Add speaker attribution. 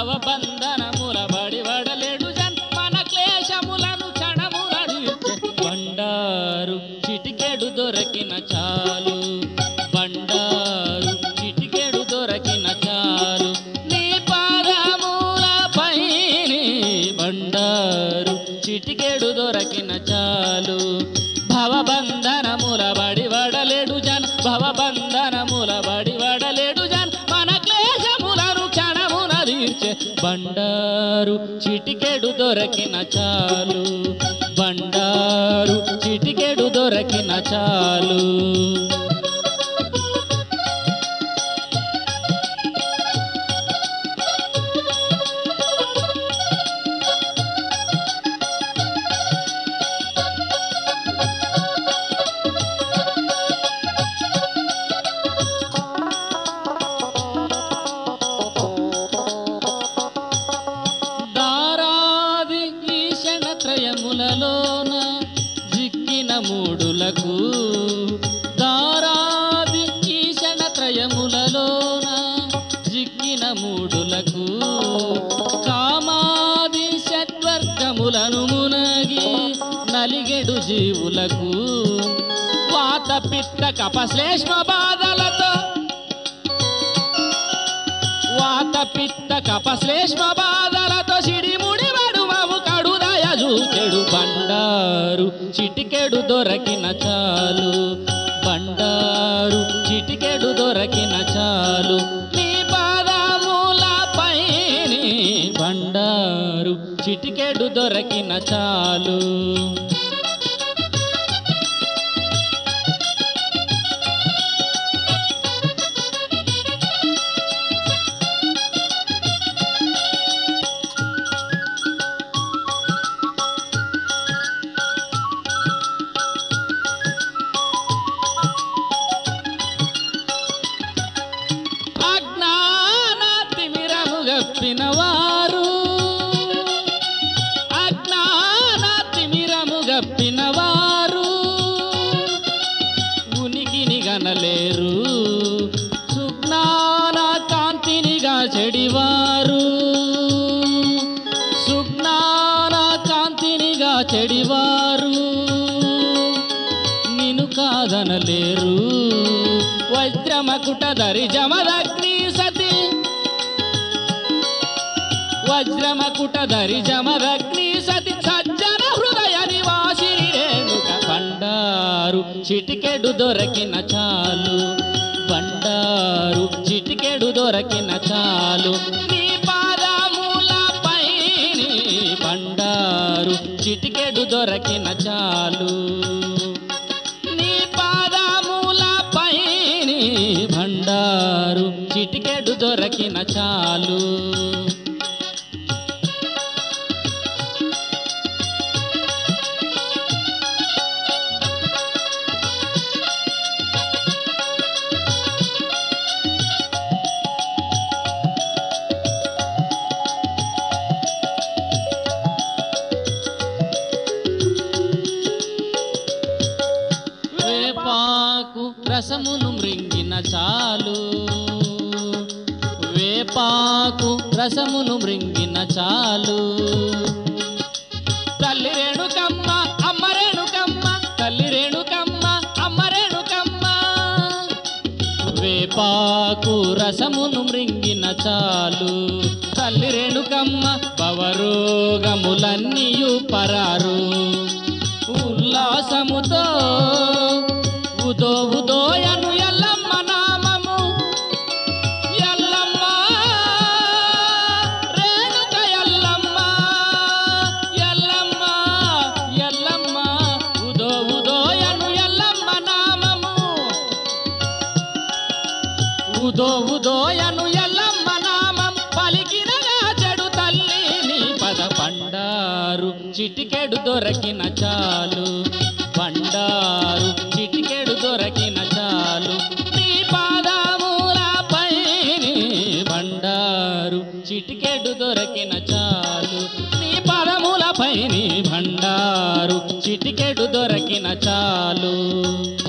Speaker 1: భవబంధనముల బడి వడలేడు జన్ మన క్లేశములను క్షణముల తీర్చే బండారు చిటికెడు దొరకిన చాలు బండారు చిటికెడు దొరకిన చాలు నీ పాదముల పైని బండారు చిటికెడు దొరకిన చాలు భవబంధనముల బడి వడలేడు జన్ భవబంధనముల బడి వడలేడు జన్ మన క్లేశములను క్షణమున తీర్చే బండారు చిటికెడు దొరకిన చాలు బండారు చిటికెడు దొరకిన చాలు దారాది ఈశనత్రయములలోన జిక్కిన మూడులకు దారాది ఈశనత్రయములలోన జిక్కిన మూడులకు కామాది షట్వర్గములను మునగి నలిగెడు జీవులకు వాత పిత్త కపశ్లేష్మ బాధలతో వాత పిత్త కపశ్లేష్మ బాధలతో సిడిముడి వడుమము కడుదయ చూచెడు బండారు చిటికెడు దొరకిన చాలు బండారు చిటికెడు దొరకిన చాలు నీ పాదముల పైని బండారు చిటికెడు దొరకిన చాలు అజ్ఞాన తిమిరము గప్పిన వారు అజ్ఞాన తిమిరము గప్పిన వారు ఉనికిని గనలేరు సుజ్ఞాన కాంతినిగా చెడివారు సుజ్ఞాన కాంతినిగా చెడివారు నిను కాదనలేరు వజ్రమకుట ధరి జమదగ్ని సతి వజ్రమకుట ధరి జమదగ్ని సతి సజ్జన హృదయ నివాసిని రేణుక బండారు చిటికెడు దొరకిన చాలు బండారు చిటికెడు దొరకిన చాలు నీ పాదముల పైని బండారు చిటికెడు దొరకిన చాలు నీ పాదముల పైని భండారు చిటికెడు దొరకిన చాలు వేపాకు రసమును మృంగిన చాలు వేపాకు రసమును మృంగిన చాలు తల్లి రేణుకమ్మ అమ్మ రేణుకమ్మ తల్లి రేణుకమ్మ అమ్మ రేణుకమ్మ వేపాకు రసమును మృంగిన చాలు తల్లి రేణుకమ్మ పవరోగములన్నీయు పరారు ఉల్లాసముతో ఉదో ఉదోయను ఎల్లమ్మ నామము ఎల్లమ్మ రేణుక ఎల్లమ్మ ఎల్లమ్మ ఎల్లమ్మ ఉదో ఉదోయను ఎల్లమ్మ నామము ఉదో ఉదోయను ఎల్లమ్మ నామం పలికినగా చెడు తల్లి నీ పద పండారు చిటికెడు దొరకిన చాలు బండారు చిటికెడు దొరకిన చాలు నీ పాదముల పైని బండారు చిటికెడు దొరకిన చాలు నీ పదముల పైని భండారు చిటికెడు దొరకిన చాలు